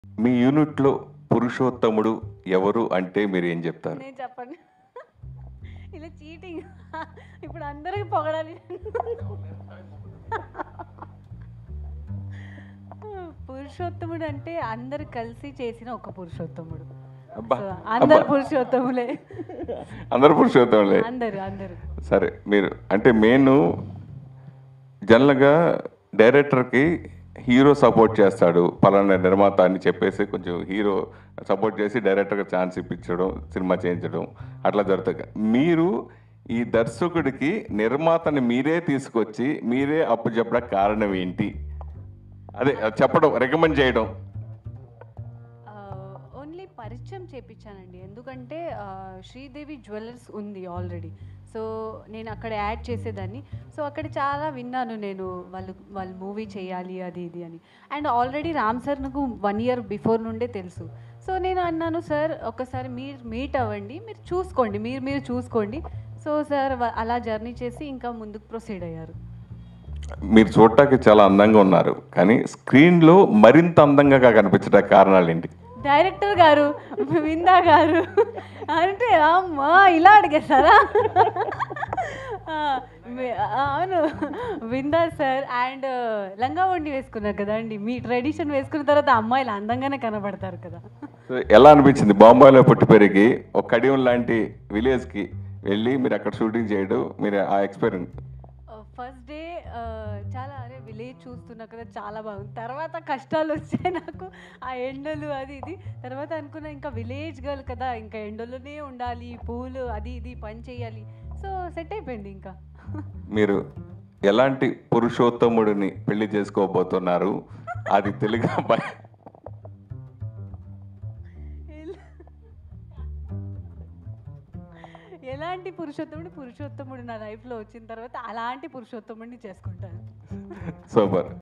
మీ యూనిట్లో పురుషోత్తముడు ఎవరు అంటే మీరు ఏం చెప్తారు నేను చెప్పండి ఇలా చీటింగ్ ఇప్పుడు అందరికి పొగడాలి పురుషోత్తముడు అంటే అందరు కలిసి చేసిన ఒక పురుషోత్తముడు అబ్బా So, అందరు అబ్బా. పురుషోత్తములే అందరు పురుషోత్తములే అందరు అందరు సరే మీరు అంటే మెయిన్ జనరల్గా డైరెక్టర్కి హీరో సపోర్ట్ చేస్తాడు పలానా నిర్మాత అని చెప్పేసి కొంచెం హీరో సపోర్ట్ చేసి డైరెక్టర్కి ఛాన్స్ ఇప్పించడం సినిమా చేయించడం అట్లా జరుగుతుంది మీరు ఈ దర్శకుడికి నిర్మాతని మీరే తీసుకొచ్చి మీరే అప్పు చెప్పడానికి కారణం ఏంటి అదే అది చెప్పడం రికమెండ్ చేయడం ఓన్లీ పరిచయం చేపించానండి ఎందుకంటే ఆ, శ్రీదేవి జ్యువెలర్స్ ఉంది ఆల్రెడీ సో నేను అక్కడ యాడ్ చేసేదాన్ని సో అక్కడ చాలా విన్నాను నేను వాళ్ళు వాళ్ళు మూవీ చేయాలి అది ఇది అని అండ్ ఆల్రెడీ రామ్ సార్ నాకు వన్ ఇయర్ బిఫోర్ నుండే తెలుసు సో నేను అన్నాను సార్ ఒకసారి మీరు మీట్ అవ్వండి మీరు చూసుకోండి మీరు మీరు చూసుకోండి సో సార్ వ- అలా జర్నీ చేసి ఇంకా ముందుకు ప్రొసీడ్ అయ్యారు మీరు చూడటానికి చాలా అందంగా ఉన్నారు కానీ స్క్రీన్లో మరింత అందంగా కనిపించడానికి కారణాలు ఏంటి డైరెక్టర్ గారు విందా గారు అంటే అమ్మా ఇలా అడిగేస్తారా ఆ, మీ- అవును విందా సార్ అండ్ లంగా వండి వేసుకున్నారు కదండి మీ ట్రెడిషన్ వేసుకున్న తర్వాత అమ్మాయిలు అందంగానే కనబడతారు కదా సో ఎలా అనిపించింది బాంబాయిలో పుట్టి పెరిగి ఒక కడియం లాంటి విలేజ్కి వెళ్ళి మీరు అక్కడ షూటింగ్ చేయడం మీరు ఆ ఎక్స్పీరియన్స్ ఫస్ట్ డే చాలా అరే విలేజ్ చూస్తున్నా కదా చాలా బాగుంది తర్వాత కష్టాలు వచ్చాయి నాకు ఆ ఎండలు అది ఇది తర్వాత అనుకున్నా ఇంకా విలేజ్ గర్ల్ కదా ఇంకా ఎండలోనే ఉండాలి పూలు అది ఇది పని చేయాలి సో సెట్ అయిపోయింది ఇంకా మీరు ఎలాంటి పురుషోత్తముడిని పెళ్లి చేసుకోబోతున్నారు అది తెలుగు అబ్బాయి ఎల్- ఎలాంటి పురుషోత్తముడు పురుషోత్తముడు నా లైఫ్లో వచ్చిన తర్వాత అలాంటి పురుషోత్తముడిని చేసుకుంటాను సూపర్